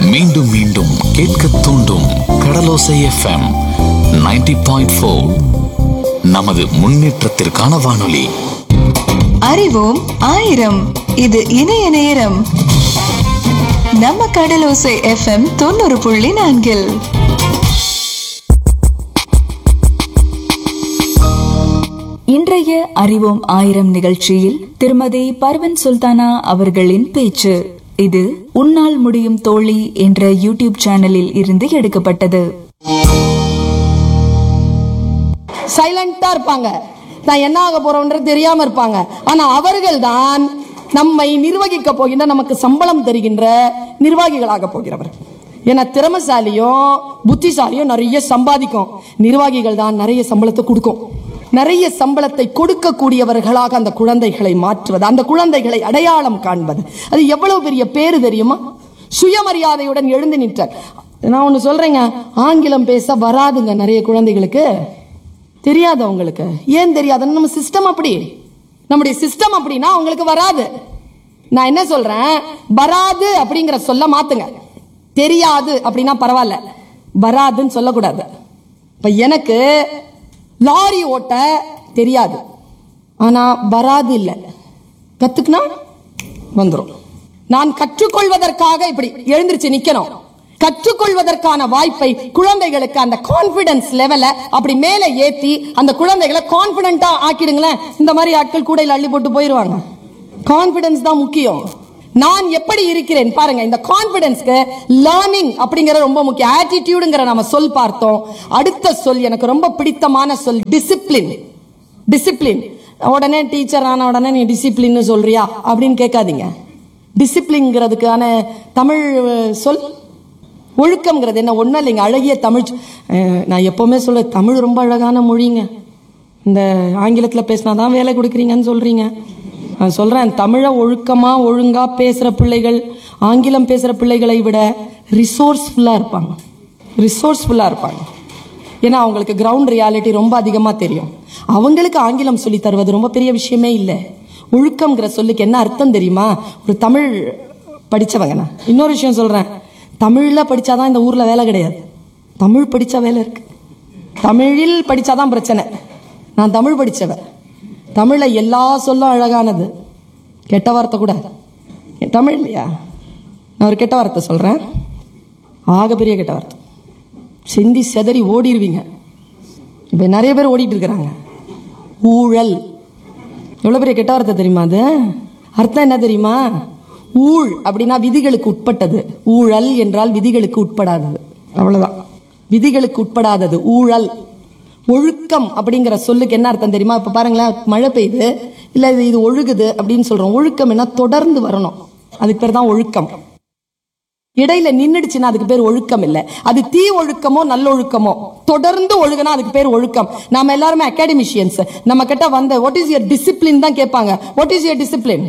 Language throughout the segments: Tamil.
மீண்டும் மீண்டும் கேட்க தூண்டும் கடலோசை எஃப்எம் 90.4 பாயிண்ட் நமது முன்னேற்றத்திற்கான வானொலி அறிவோம் ஆயிரம் இது இணைய நேரம் நம்ம கடலோசை எஃப்எம் தொண்ணூறு புள்ளி நான்கில் இன்றைய அறிவோம் ஆயிரம் நிகழ்ச்சியில் திருமதி பர்வன் சுல்தானா அவர்களின் பேச்சு இது உன்னால் முடியும் தோழி என்ற யூடியூப் சேனலில் இருந்து எடுக்கப்பட்டது சைலண்டா இருப்பாங்க நான் என்ன ஆக போறோம்ன்றது தெரியாம இருப்பாங்க ஆனா அவர்கள் தான் நம்மை நிர்வகிக்க போகின்ற நமக்கு சம்பளம் தருகின்ற நிர்வாகிகளாக போகிறவர் ஏன்னா திறமசாலியும் புத்திசாலியும் நிறைய சம்பாதிக்கும் நிர்வாகிகள் தான் நிறைய சம்பளத்தை கொடுக்கும் நிறைய சம்பளத்தை கொடுக்கக்கூடியவர்களாக அந்த குழந்தைகளை மாற்றுவது அந்த குழந்தைகளை அடையாளம் காண்பது அது எவ்வளவு பெரிய பேரு தெரியுமா சுயமரியாதையுடன் எழுந்து நிற்றார் நான் ஒன்று சொல்றேங்க ஆங்கிலம் பேச வராதுங்க நிறைய குழந்தைகளுக்கு தெரியாது அவங்களுக்கு ஏன் தெரியாது நம்ம சிஸ்டம் அப்படி நம்முடைய சிஸ்டம் அப்படின்னா அவங்களுக்கு வராது நான் என்ன சொல்றேன் வராது அப்படிங்கிற சொல்ல மாத்துங்க தெரியாது அப்படின்னா பரவாயில்ல வராதுன்னு சொல்லக்கூடாது இப்ப எனக்கு லாரி ஓட்ட தெரியாது ஆனா வராது இல்லை கத்துக்கினா வந்துரும் நான் கற்றுக்கொள்வதற்காக இப்படி எழுந்திருச்சு நிக்கணும் கற்றுக்கொள்வதற்கான வாய்ப்பை குழந்தைகளுக்கு அந்த கான்பிடன்ஸ் லெவல அப்படி மேல ஏத்தி அந்த குழந்தைகளை கான்பிடண்டா ஆக்கிடுங்களேன் இந்த மாதிரி ஆட்கள் கூடையில் அள்ளி போட்டு போயிருவாங்க கான்பிடன்ஸ் தான் முக்கியம் நான் எப்படி இருக்கிறேன் பாருங்க இந்த கான்பிடன்ஸ்க்கு லேர்னிங் அப்படிங்கிற ரொம்ப முக்கியம் ஆட்டிடியூடுங்கிற நம்ம சொல் பார்த்தோம் அடுத்த சொல் எனக்கு ரொம்ப பிடித்தமான சொல் டிசிப்ளின் டிசிப்ளின் உடனே டீச்சர் ஆன உடனே நீ டிசிப்ளின்னு சொல்றியா அப்படின்னு கேட்காதீங்க டிசிப்ளின்ங்கிறதுக்கான தமிழ் அஹ், சொல் ஒழுக்கம்ங்கிறது என்ன ஒன்றும் இல்லைங்க அழகிய தமிழ் சொ- அஹ், நான் எப்பவுமே சொல்ல தமிழ் ரொம்ப அழகான மொழிங்க இந்த ஆங்கிலத்தில் பேசினா தான் வேலை கொடுக்குறீங்கன்னு சொல்றீங்க நான் சொல்றேன் தமிழை ஒழுக்கமா ஒழுங்கா பேசுற பிள்ளைகள் ஆங்கிலம் பேசுற பிள்ளைகளை விட ரிசோர்ஸ்ஃபுல்லா இருப்பாங்க ரிசோர்ஸ்ஃபுல்லா இருப்பாங்க ஏன்னா அவங்களுக்கு கிரவுண்ட் ரியாலிட்டி ரொம்ப அதிகமா தெரியும் அவங்களுக்கு ஆங்கிலம் சொல்லி தருவது ரொம்ப பெரிய விஷயமே இல்லை ஒழுக்கம்ங்கிற சொல்லுக்கு என்ன அர்த்தம் தெரியுமா ஒரு தமிழ் படிச்சவங்க நான் இன்னொரு விஷயம் சொல்றேன் தமிழ்ல படிச்சாதான் இந்த ஊர்ல வேலை கிடையாது தமிழ் படிச்சா வேலை இருக்கு தமிழில் படிச்சாதான் பிரச்சனை நான் தமிழ் படிச்சவன் தமிழ்ல எல்லா சொல்லும் அழகானது கெட்ட வார்த்தை கூட தமிழ் இல்லையா நான் ஒரு கெட்ட வார்த்தை சொல்றேன் ஆக பெரிய கெட்ட வார்த்தை சிந்தி செதறி ஓடிடுவீங்க இப்போ நிறைய பேர் ஓடிட்டு இருக்கிறாங்க ஊழல் எவ்வளோ பெரிய கெட்ட வார்த்தை தெரியுமா அது அர்த்தம் என்ன தெரியுமா ஊழ் அப்படின்னா விதிகளுக்கு உட்பட்டது ஊழல் என்றால் விதிகளுக்கு உட்படாதது அவ்வளவுதான் விதிகளுக்கு உட்படாதது ஊழல் ஒழுக்கம் அப்படிங்கிற சொல்லுக்கு என்ன அர்த்தம் தெரியுமா இப்ப பாருங்களேன் மழை பெய்யுது இல்ல இது இது ஒழுகுது அப்படின்னு சொல்றோம் ஒழுக்கம் என்ன தொடர்ந்து வரணும் அதுக்கு பேர் தான் ஒழுக்கம் இடையில நின்னுடுச்சுன்னா அதுக்கு பேர் ஒழுக்கம் இல்ல அது தீ ஒழுக்கமோ நல்லொழுக்கமோ தொடர்ந்து ஒழுகுனா அதுக்கு பேர் ஒழுக்கம் நாம எல்லாருமே அகாடமிஷியன்ஸ் நம்ம கிட்ட வந்த வாட் இஸ் யர் டிசிப்ளின் தான் கேட்பாங்க வாட் இஸ் யர் டிசிப்ளின்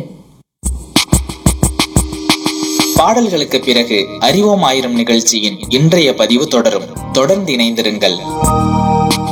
பாடல்களுக்கு பிறகு அறிவோம் ஆயிரம் நிகழ்ச்சியின் இன்றைய பதிவு தொடரும் தொடர்ந்து இணைந்திருங்கள்